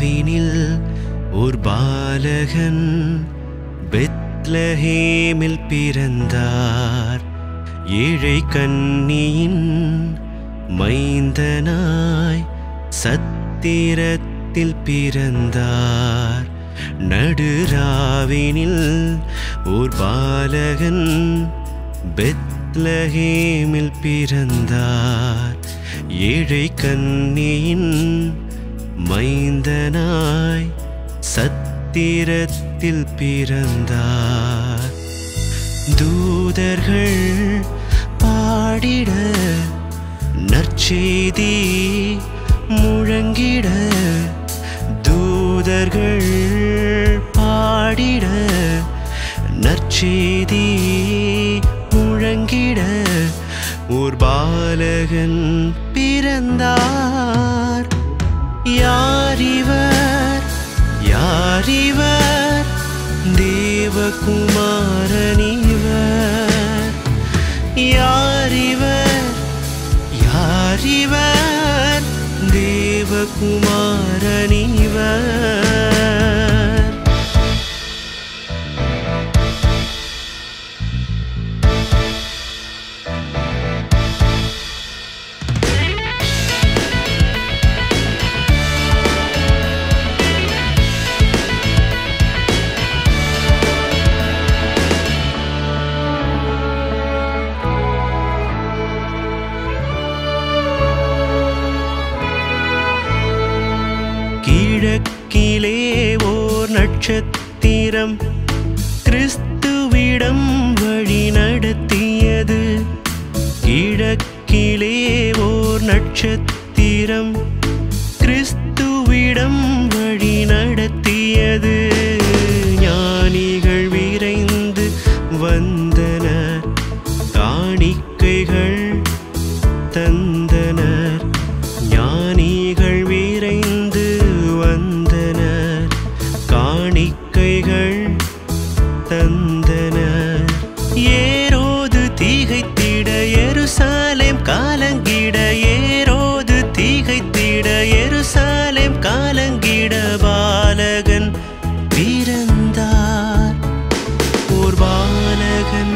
நடுராவினில் ஓர் பாலகன் பெத்லஹேமில் பிறந்தார் ஏழை கன்னியின் மைந்தனாய் சத்திரத்தில் பிறந்தார் நடுராவினில் ஓர் பாலகன் பெத்லஹேமில் பிறந்தார் ஏழை கன்னியின் மைந்தனாய் சத்திரத்தில் பிறந்தார் தூதர்கள் பாடிட நற்செய்தி முழங்கிட தூதர்கள் பாடிட நற்செய்தி முழங்கிட ஓர் பாலகன் பிறந்தார் யாரிவர் யாரிவர் தேவகுமாரனிவர் யாரிவர் யாரிவர் தேவகுமாரனிவர் கிழக்கிலே ஓர் நட்சத்திரம் கிறிஸ்துவிடம் வழி நடத்தியது கிழக்கிலே ஓர் நட்சத்திரம் கிறிஸ்துவிடம் வழி நடத்தியது ஞானிகள் விரைந்து வந்தனர் காணிக்கைகள் தந்தனர் ஞானிகள் விரைந்து வந்தனர் காணிக்கைகள் தந்தனர் ஏரோது தீகைத்திட எருசாலேம் காலங்கிட ஏரோது தீகைத்திட எருசாலேம் காலங்கிட பாலகன் பிறந்தார் ஓர் பாலகன்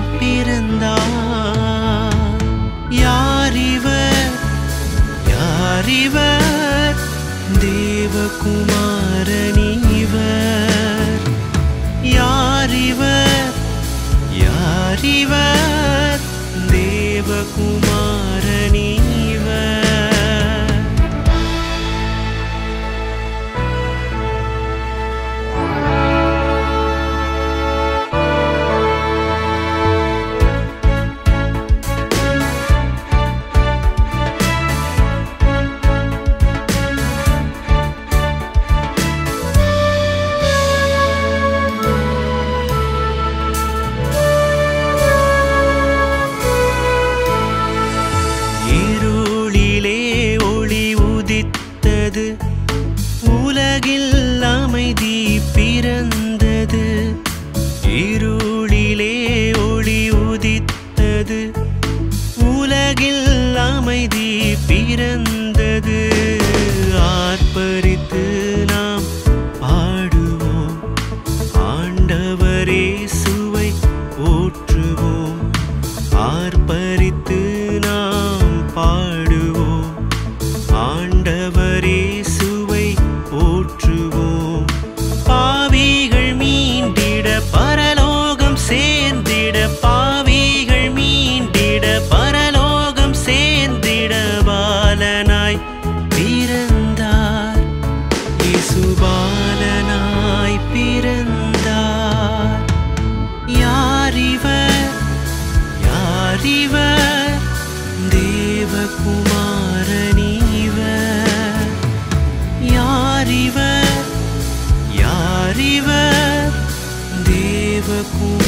பிறந்தார் யாரிவர் யாரிவர் தேவகுமாரனிவர் யாரிவர் யாரிவர் தேவகுமாரனிவர் இருளிலே ஒளி உதித்தது உலகில் அமைதி பிறந்தது இருளிலே ஒளி உதித்தது உலகில் அமைதி பிறந்தது ஆர்ப்பரித்து நாம் பாடுவோம் ஆண்டவரே சுவை போற்றுவோம் ஆர்ப்பரித்து நாம் பாடுவோம் ஆண்டவரே சுவை போற்றுவோம் பாவிகள் மீண்டிட பரலோகம் சேர்ந்திட பாவிகள் மீண்டிட பரலோகம் சேர்ந்திட பாலனாய் பிறந்தார் இயேசு பாலனாய் பிறந்தார் யாரிவர் யாரிவர் தேவகுமாரனிவர் யாரிவர் யாரிவர் தேவகுமாரனிவர்